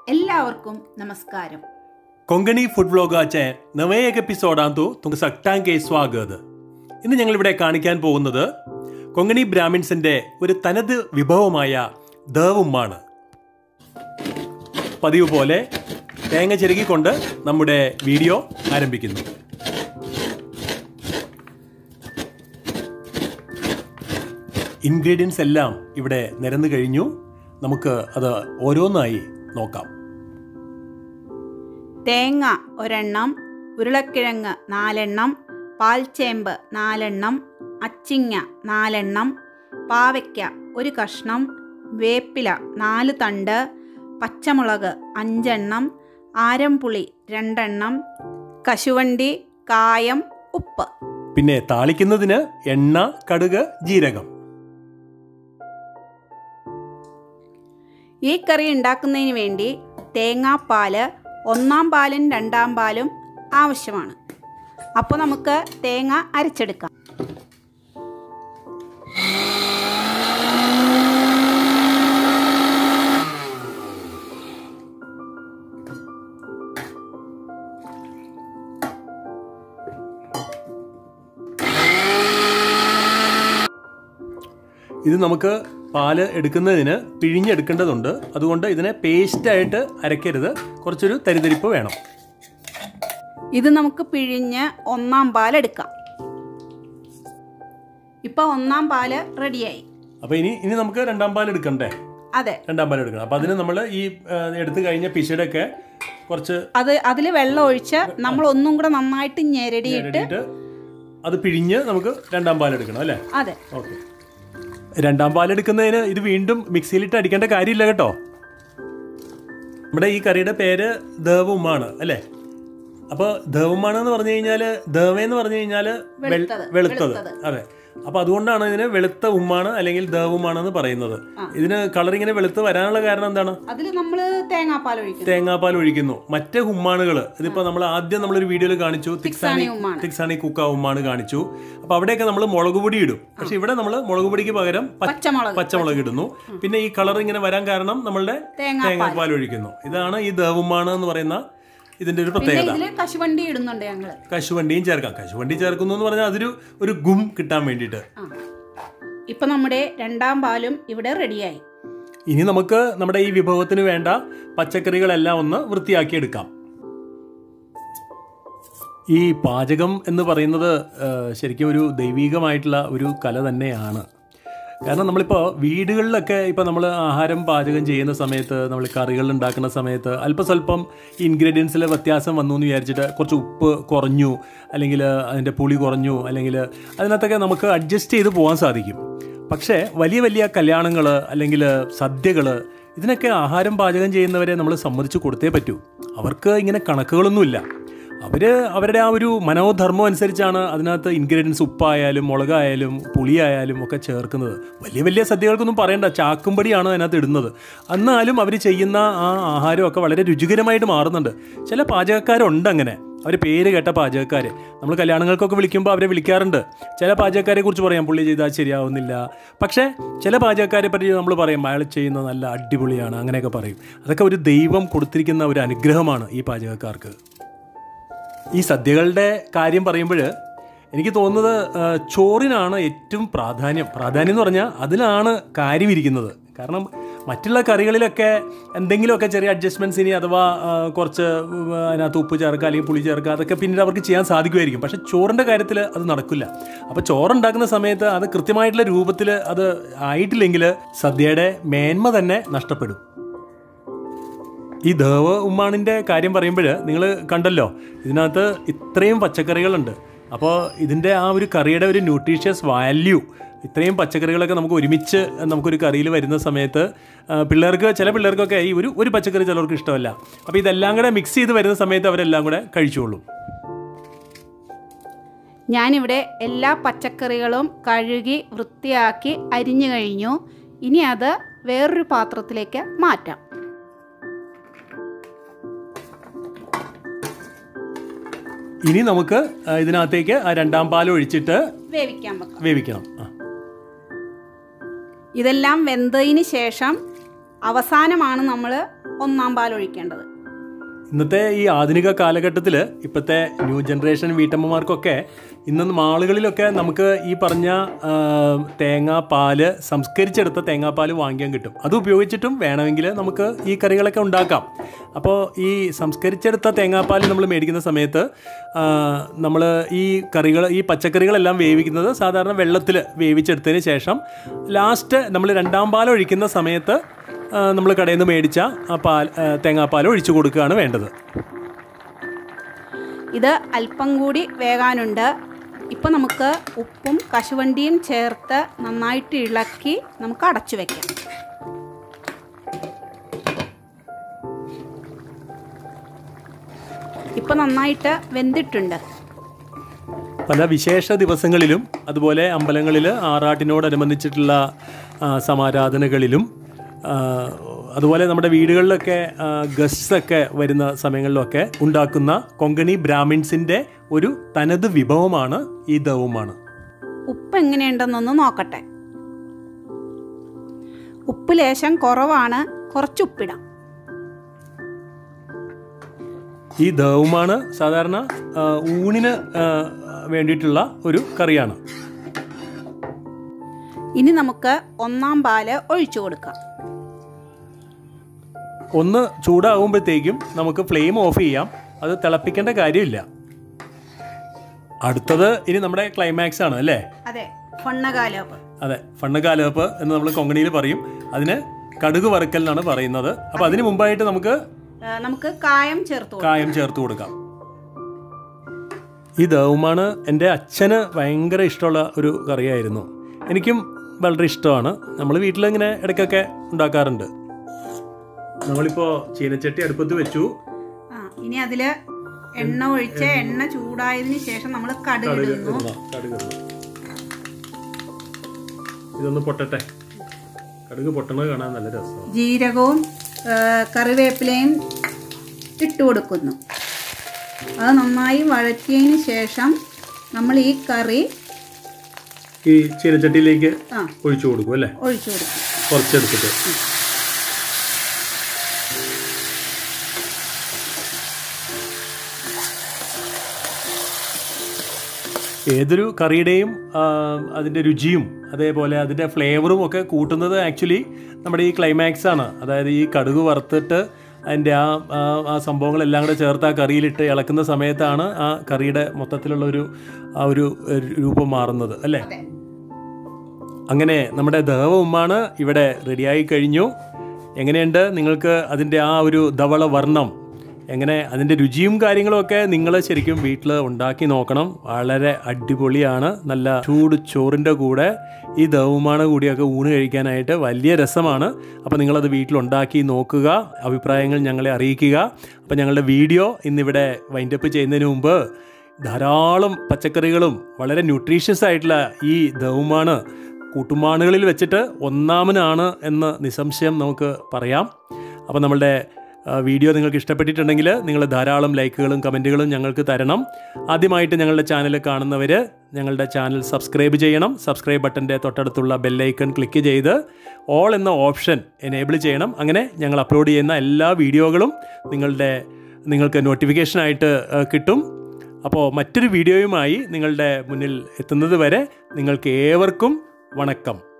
എല്ലാവർക്കും ನಮಸ್ಕಾരം കൊങ്കണി ഫുഡ് വ്ലോഗാचे നവേ एक എപ്പിസോഡാന്തോ തുങ്ക സക്ടാങ്കെ സ്വാഗത് ഇന്ന് ഞങ്ങളിവിടെ കാണിക്കാൻ പോകുന്നത് കൊങ്കണി ബ്രാഹ്മിൻസിന്റെ ഒരു തനത് വിഭവമായ ദേവുമാണ് പതിവ് പോലെ തേങ്ങ ചെരുകിക്കൊണ്ട് നമ്മുടെ വീഡിയോ ആരംഭിക്കുന്നു ഇൻഗ്രീഡിയൻസ് എല്ലാം ഇവിടെ നിരന്നു കഴിഞ്ഞു നമുക്ക് അത് ഓരോന്നായി നോക്കാം തേങ്ങ ഒരെണ്ണം ഉരുളക്കിഴങ്ങ് നാലെണ്ണം പാൽച്ചേമ്പ് നാലെണ്ണം അച്ചിങ്ങ നാലെണ്ണം പാവയ്ക്ക ഒരു കഷ്ണം വേപ്പില നാല് തണ്ട് പച്ചമുളക് അഞ്ചെണ്ണം ആരംപുളി രണ്ടെണ്ണം കശുവണ്ടി കായം ഉപ്പ് പിന്നെ താളിക്കുന്നതിന് എണ്ണ കടുക് ജീരകം ഈ കറി ഉണ്ടാക്കുന്നതിന് വേണ്ടി തേങ്ങാപ്പാല് ഒന്നാം പാലും രണ്ടാം പാലും ആവശ്യമാണ് അപ്പോൾ നമുക്ക് തേങ്ങ അരച്ചെടുക്കാം ഇത് നമുക്ക് പാല് എടുക്കുന്നതിന് പിഴിഞ്ഞെടുക്കേണ്ടതുണ്ട് അതുകൊണ്ട് ഇതിനെ പേസ്റ്റായിട്ട് അരയ്ക്കരുത് കുറച്ചൊരു തരിതരിപ്പ് വേണം ഇത് നമുക്ക് പിഴിഞ്ഞ് ഒന്നാം പാലെടുക്കാം ഇപ്പോൾ ഒന്നാം പാല് റെഡിയായി അപ്പോൾ ഇനി ഇനി നമുക്ക് രണ്ടാം പാൽ എടുക്കണ്ടേ അതെ രണ്ടാം പാൽ എടുക്കണം അപ്പോൾ അതിന് നമ്മൾ ഈ ആ, എടുത്തു കഴിഞ്ഞ പിശടൊക്കെ കുറച്ച് അത് അതിൽ വെള്ളം ഒഴിച്ച് നമ്മൾ ഒന്നും കൂടെ നന്നായിട്ട് ഞെരടിയിട്ട് ഇട്ടിട്ട് അത് പിഴിഞ്ഞ് നമുക്ക് രണ്ടാം പാൽ എടുക്കണം അല്ലേ അതെ ഓക്കെ രണ്ടാം പാൽ എടുക്കുന്നതിന് ഇത് വീണ്ടും മിക്സിയിലിട്ട് അടിക്കേണ്ട കാര്യമില്ല കേട്ടോ നമ്മുടെ ഈ കറിയുടെ പേര് ദേവുമാണ് അല്ലേ അപ്പോൾ ദേവുമാണ് എന്ന് പറഞ്ഞു കഴിഞ്ഞാൽ ദേവ എന്ന് പറഞ്ഞു കഴിഞ്ഞാൽ വെളുത്തത്, വെളുത്തത് വെളുത്തത്. അതെ അപ്പോൾ അതുകൊണ്ടാണ് ഇതിന് വെളുത്ത ഉമ്മാണ് അല്ലെങ്കിൽ ദേവുമാണെന്ന് പറയുന്നത് ആ. ഇതിന് കളർ ഇങ്ങനെ വെളുത്ത് വരാനുള്ള കാരണം എന്താണ് അതിൽ നമ്മൾ തേങ്ങാപ്പാൽ ഒഴിക്കുന്നു തേങ്ങാപ്പാൽ ഒഴിക്കുന്നു മറ്റേ ഉമ്മാണുകൾ ഇതിപ്പോ നമ്മൾ ആദ്യം നമ്മളൊരു വീഡിയോയിൽ കാണിച്ചു തിക്സാണി തിക്സാണി ഉമ്മാണ്. തിക്സാണി കുക്ക ഉമ്മാണ് കാണിച്ചു അപ്പൊ അവിടെയൊക്കെ നമ്മൾ മുളക് പൊടി ഇടും പക്ഷെ ഇവിടെ നമ്മൾ മുളക് പൊടിക്ക് പകരം പച്ച- പച്ചമുളക് പച്ചമുളക് ഇടുന്നു പിന്നെ ഈ കളർ ഇങ്ങനെ വരാൻ കാരണം നമ്മളുടെ തേങ്ങാപ്പാൽ തേങ്ങാപ്പാൽ ഒഴിക്കുന്നു ഇതാണ് ഈ ദേവുമാണ് എന്ന് പറയുന്ന ഇതിന്റെ ഒരു പിന്നെ പ്രത്യേകത ഇതിൽ കശുവണ്ടി ഇടുന്നുണ്ട് ഞങ്ങള് കശുവണ്ടിയും ചേർക്കാം കശുവണ്ടി ചേർക്കുന്നു എന്ന് പറഞ്ഞാൽ അതൊരു ഒരു ഗും കിട്ടാൻ വേണ്ടിയിട്ട് ആ ഇപ്പൊ നമ്മുടെ രണ്ടാം പാലും ഇവിടെ റെഡിയായി ഇനി നമുക്ക് നമ്മുടെ ഈ വിഭവത്തിന് വേണ്ട പച്ചക്കറികളെല്ലാം ഒന്ന് വൃത്തിയാക്കിയെടുക്കാം ഈ പാചകം എന്ന് പറയുന്നത് ആ, ശരിക്കും ഒരു ദൈവികമായിട്ടുള്ള ഒരു കല തന്നെയാണ് കാരണം നമ്മളിപ്പോൾ വീടുകളിലൊക്കെ ഇപ്പോൾ നമ്മൾ ആഹാരം പാചകം ചെയ്യുന്ന സമയത്ത് നമ്മൾ കറികൾ ഉണ്ടാക്കുന്ന സമയത്ത് അല്പസ്വല്പം ഇൻഗ്രീഡിയൻസിൽ വ്യത്യാസം വന്നു എന്ന് വിചാരിച്ചിട്ട് കുറച്ച് ഉപ്പ് കുറഞ്ഞു അല്ലെങ്കിൽ അതിൻ്റെ പുളി കുറഞ്ഞു അല്ലെങ്കിൽ അതിനകത്തൊക്കെ നമുക്ക് അഡ്ജസ്റ്റ് ചെയ്ത് പോകാൻ സാധിക്കും പക്ഷേ വലിയ വലിയ കല്യാണങ്ങൾ അല്ലെങ്കിൽ സദ്യകൾ ഇതിനൊക്കെ ആഹാരം പാചകം ചെയ്യുന്നവരെ നമ്മൾ സമ്മതിച്ച് കൊടുത്തേ പറ്റൂ അവർക്ക് ഇങ്ങനെ കണക്കുകളൊന്നുമില്ല അവർ അവരുടെ ആ ഒരു മനോധർമ്മം അനുസരിച്ചാണ് അതിനകത്ത് ഇൻഗ്രീഡിയൻസ് ഉപ്പായാലും മുളകായാലും പുളിയായാലും ഒക്കെ ചേർക്കുന്നത് വലിയ വലിയ സദ്യകൾക്കൊന്നും പറയണ്ട ചാക്കുംപടിയാണ് അതിനകത്ത് ഇടുന്നത് എന്നാലും അവർ ചെയ്യുന്ന ആ ആഹാരമൊക്കെ വളരെ രുചികരമായിട്ട് മാറുന്നുണ്ട് ചില പാചകക്കാരുണ്ട് അങ്ങനെ അവർ പേര് കേട്ട പാചകക്കാർ നമ്മൾ കല്യാണങ്ങൾക്കൊക്കെ വിളിക്കുമ്പോൾ അവരെ വിളിക്കാറുണ്ട് ചില പാചകക്കാരെ കുറിച്ച് പറയാം പുള്ളി ചെയ്താൽ ശരിയാവുന്നില്ല പക്ഷേ ചില പാചകക്കാരെ പറ്റി നമ്മൾ പറയും അയാൾ ചെയ്യുന്നത് നല്ല അടിപൊളിയാണ് അങ്ങനെയൊക്കെ പറയും അതൊക്കെ ഒരു ദൈവം കൊടുത്തിരിക്കുന്ന ഒരു അനുഗ്രഹമാണ് ഈ പാചകക്കാർക്ക് ഈ സദ്യകളുടെ കാര്യം പറയുമ്പോൾ എനിക്ക് തോന്നുന്നത് ആ, ചോറിനാണ് ഏറ്റവും പ്രാധാന്യം പ്രാധാന്യം എന്ന് പറഞ്ഞാൽ അതിലാണ് കാര്യം ഇരിക്കുന്നത് കാരണം മറ്റുള്ള കറികളിലൊക്കെ എന്തെങ്കിലുമൊക്കെ ചെറിയ അഡ്ജസ്റ്റ്മെൻറ്റ്സ് ഇനി അഥവാ ആ, കുറച്ച് ഉം, അതിനകത്ത് ഉപ്പ് ചേർക്കുക അല്ലെങ്കിൽ പുളി ചേർക്കുക അതൊക്കെ പിന്നീട് അവർക്ക് ചെയ്യാൻ സാധിക്കുമായിരിക്കും പക്ഷേ ചോറിൻ്റെ കാര്യത്തിൽ അത് നടക്കില്ല അപ്പോൾ ചോറുണ്ടാക്കുന്ന സമയത്ത് അത് കൃത്യമായിട്ടുള്ള രൂപത്തിൽ അത് ആയിട്ടില്ലെങ്കിൽ സദ്യയുടെ മേന്മ തന്നെ നഷ്ടപ്പെടും ഈ ദേവ ഉമ്മാണിൻ്റെ കാര്യം പറയുമ്പോൾ നിങ്ങൾ കണ്ടല്ലോ ഇതിനകത്ത് ഇത്രയും പച്ചക്കറികളുണ്ട് അപ്പോൾ ഇതിൻ്റെ ആ ഒരു കറിയുടെ ഒരു ന്യൂട്രീഷ്യസ് വാല്യൂ ഇത്രയും പച്ചക്കറികളൊക്കെ നമുക്ക് ഒരുമിച്ച് നമുക്കൊരു കറിയിൽ വരുന്ന സമയത്ത് ആ, പിള്ളേർക്ക് ചില പിള്ളേർക്കൊക്കെ ഈ ഒരു ഒരു പച്ചക്കറി ചിലർക്ക് ഇഷ്ടമല്ല അപ്പോൾ ഇതെല്ലാം കൂടെ മിക്സ് ചെയ്ത് വരുന്ന സമയത്ത് അവരെല്ലാം കൂടെ കഴിച്ചോളും ഞാനിവിടെ എല്ലാ പച്ചക്കറികളും കഴുകി വൃത്തിയാക്കി അരിഞ്ഞു കഴിഞ്ഞു ഇനി അത് വേറൊരു പാത്രത്തിലേക്ക് മാറ്റാം ഇനി നമുക്ക് ആ, ഇതിനകത്തേക്ക് ആ രണ്ടാം പാൽ ഒഴിച്ചിട്ട് വേവിക്കാൻ വെക്കാം വേവിക്കണം ആ ഇതെല്ലാം വെന്തതിന് ശേഷം അവസാനമാണ് നമ്മൾ ഒന്നാം പാൽ ഒഴിക്കേണ്ടത് ഇന്നത്തെ ഈ ആധുനിക കാലഘട്ടത്തിൽ ഇപ്പോഴത്തെ ന്യൂ ജനറേഷൻ വീട്ടമ്മമാർക്കൊക്കെ ഇന്ന് മാളുകളിലൊക്കെ നമുക്ക് ഈ പറഞ്ഞ ആ, തേങ്ങാ പാല് സംസ്കരിച്ചെടുത്ത തേങ്ങാപ്പാൽ വാങ്ങിക്കാൻ കിട്ടും അത് ഉപയോഗിച്ചിട്ടും വേണമെങ്കിൽ നമുക്ക് ഈ കറികളൊക്കെ ഉണ്ടാക്കാം അപ്പോൾ ഈ സംസ്കരിച്ചെടുത്ത തേങ്ങാപ്പാൽ നമ്മൾ മേടിക്കുന്ന സമയത്ത് നമ്മൾ ഈ കറികൾ ഈ പച്ചക്കറികളെല്ലാം വേവിക്കുന്നത് സാധാരണ വെള്ളത്തിൽ വേവിച്ചെടുത്തതിന് ശേഷം ലാസ്റ്റ് നമ്മൾ രണ്ടാം പാൽ ഒഴിക്കുന്ന സമയത്ത് നമ്മൾ കടയിൽ നിന്ന് മേടിച്ച ആ പാൽ ആ, തേങ്ങാപ്പാൽ ഒഴിച്ചു കൊടുക്കുകയാണ് വേണ്ടത് ഇത് അല്പം കൂടി വേകാനുണ്ട് ഇപ്പം നമുക്ക് ഉപ്പും കശുവണ്ടിയും ചേർത്ത് നന്നായിട്ട് ഇളക്കി നമുക്ക് അടച്ചു വെക്കാം ഇപ്പം നന്നായിട്ട് വെന്തിട്ടുണ്ട് പല വിശേഷ ദിവസങ്ങളിലും അതുപോലെ അമ്പലങ്ങളിൽ ആറാട്ടിനോടനുബന്ധിച്ചിട്ടുള്ള ആ, സമാരാധനകളിലും ആ, അതുപോലെ നമ്മുടെ വീടുകളിലൊക്കെ ഗസ്റ്റ്സ് ഒക്കെ വരുന്ന സമയങ്ങളിലൊക്കെ ഉണ്ടാക്കുന്ന കൊങ്കണി ബ്രാഹ്മിൻസിൻ്റെ ഒരു തനത് വിഭവമാണ് ഈ ദവുമാണ് ഉപ്പ് എങ്ങനെയുണ്ടെന്നൊന്ന് നോക്കട്ടെ ഉപ്പ് ലേശം കുറവാണ് കുറച്ച് ഉപ്പിടാം ഈ ദവുമാണ് സാധാരണ ആ, ഊണിന് ആ, വേണ്ടിയിട്ടുള്ള ഒരു കറിയാണ് ഇനി നമുക്ക് ഒന്നാം പാല് ഒഴിച്ചു കൊടുക്കാം ഒന്ന് ചൂടാകുമ്പോഴത്തേക്കും നമുക്ക് ഫ്ലെയിം ഓഫ് ചെയ്യാം അത് തിളപ്പിക്കേണ്ട കാര്യമില്ല അടുത്തത് ഇനി നമ്മുടെ ക്ലൈമാക്സ് ആണ് അല്ലേ അതെ ഫണ്ണകാലോപ്പ് അതെ ഫണ്ണ് കാലവെപ്പ് എന്ന് നമ്മൾ കൊങ്കണിയിൽ പറയും അതിന് കടുക് വറുക്കൽ എന്നാണ് പറയുന്നത് അപ്പോൾ അതിന് മുമ്പായിട്ട് നമുക്ക് ഏ, നമുക്ക് കായം ചേർത്ത് കൊടുക്കാം കായം ചേർത്ത് കൊടുക്കാം ഈ ദൗമാണ് എൻ്റെ അച്ഛന് ഭയങ്കര ഇഷ്ടമുള്ള ഒരു കറിയായിരുന്നു എനിക്കും വളരെ ഇഷ്ടമാണ് നമ്മൾ വീട്ടിലിങ്ങനെ ഇടയ്ക്കൊക്കെ ഉണ്ടാക്കാറുണ്ട് നമ്മളിപ്പോൾ ചീനച്ചട്ടി അടുപ്പത്ത് വെച്ചു ആ ഇനി അതില് എണ്ണ ഒഴിച്ച് എണ്ണ ചൂടായതിനു ശേഷം നമ്മൾ കടുക് കടുക് ഇടുന്നു ഇടണം, കടുക് ഇടണം. ഇതൊന്ന് പൊട്ടട്ടെ കടുക് പൊട്ടണത് കാണാൻ നല്ല രസമാണ് ജീരകവും ഏ, കറിവേപ്പിലയും ഇട്ട് കൊടുക്കുന്നു അത് നന്നായി വഴറ്റിയതിന് ശേഷം നമ്മൾ ഈ കറി ഈ ചീനച്ചട്ടിയിലേക്ക് ആ ഒഴിച്ചു കൊടുക്കും അല്ലേ ഒഴിച്ചു കൊടുക്കും കുറച്ചെടുത്തിട്ട് ഏതൊരു കറിയുടെയും ആ, അതിൻ്റെ രുചിയും അതേപോലെ അതിൻ്റെ ഫ്ലേവറും ഒക്കെ കൂട്ടുന്നത് ആക്ച്വലി നമ്മുടെ ഈ ക്ലൈമാക്സ് ആണ് അതായത് ഈ കടുക് വറുത്തിട്ട് അതിൻ്റെ ആ ആ- ആ സംഭവങ്ങളെല്ലാം കൂടെ ചേർത്ത് ആ കറിയിലിട്ട് ഇളക്കുന്ന സമയത്താണ് ആ കറിയുടെ മൊത്തത്തിലുള്ള ഒരു ആ ഒരു ഒരു രൂപം മാറുന്നത് അല്ലേ അതെ അങ്ങനെ നമ്മുടെ ധവ ഉമ്മാണ് ഇവിടെ റെഡിയായി കഴിഞ്ഞു എങ്ങനെയുണ്ട് നിങ്ങൾക്ക് അതിൻ്റെ ആ ഒരു ധവള വർണ്ണം എങ്ങനെ അതിൻ്റെ രുചിയും കാര്യങ്ങളുമൊക്കെ നിങ്ങൾ ശരിക്കും വീട്ടിൽ ഉണ്ടാക്കി നോക്കണം വളരെ അടിപൊളിയാണ് നല്ല ചൂട് ചോറിൻ്റെ കൂടെ ഈ ദവുമാണ് കൂടിയൊക്കെ ഊണ് കഴിക്കാനായിട്ട് വലിയ രസമാണ് അപ്പോൾ നിങ്ങളത് വീട്ടിലുണ്ടാക്കി നോക്കുക അഭിപ്രായങ്ങൾ ഞങ്ങളെ അറിയിക്കുക അപ്പോൾ ഞങ്ങളുടെ വീഡിയോ ഇന്നിവിടെ വൈൻഡപ്പ് ചെയ്യുന്നതിന് മുമ്പ് ധാരാളം പച്ചക്കറികളും വളരെ ന്യൂട്രീഷ്യസ് ആയിട്ടുള്ള ഈ ദവുമാണ് കൂട്ടുമാണുകളിൽ വെച്ചിട്ട് ഒന്നാമനാണ് എന്ന് നിസ്സംശയം നമുക്ക് പറയാം അപ്പോൾ നമ്മളുടെ ആ, വീഡിയോ നിങ്ങൾക്ക് ഇഷ്ടപ്പെട്ടിട്ടുണ്ടെങ്കിൽ നിങ്ങൾ ധാരാളം ലൈക്കുകളും കമൻറ്റുകളും ഞങ്ങൾക്ക് തരണം ആദ്യമായിട്ട് ഞങ്ങളുടെ ചാനൽ കാണുന്നവർ ഞങ്ങളുടെ ചാനൽ സബ്സ്ക്രൈബ് ചെയ്യണം സബ്സ്ക്രൈബ് ബട്ടൻ്റെ തൊട്ടടുത്തുള്ള ബെല്ലൈക്കൺ ക്ലിക്ക് ചെയ്ത് ഓൾ എന്ന ഓപ്ഷൻ എനേബിൾ ചെയ്യണം അങ്ങനെ ഞങ്ങൾ അപ്ലോഡ് ചെയ്യുന്ന എല്ലാ വീഡിയോകളും നിങ്ങളുടെ നിങ്ങൾക്ക് നോട്ടിഫിക്കേഷനായിട്ട് ആ, കിട്ടും അപ്പോൾ മറ്റൊരു വീഡിയോയുമായി നിങ്ങളുടെ മുന്നിൽ എത്തുന്നത് വരെ നിങ്ങൾക്ക് ഏവർക്കും വണക്കം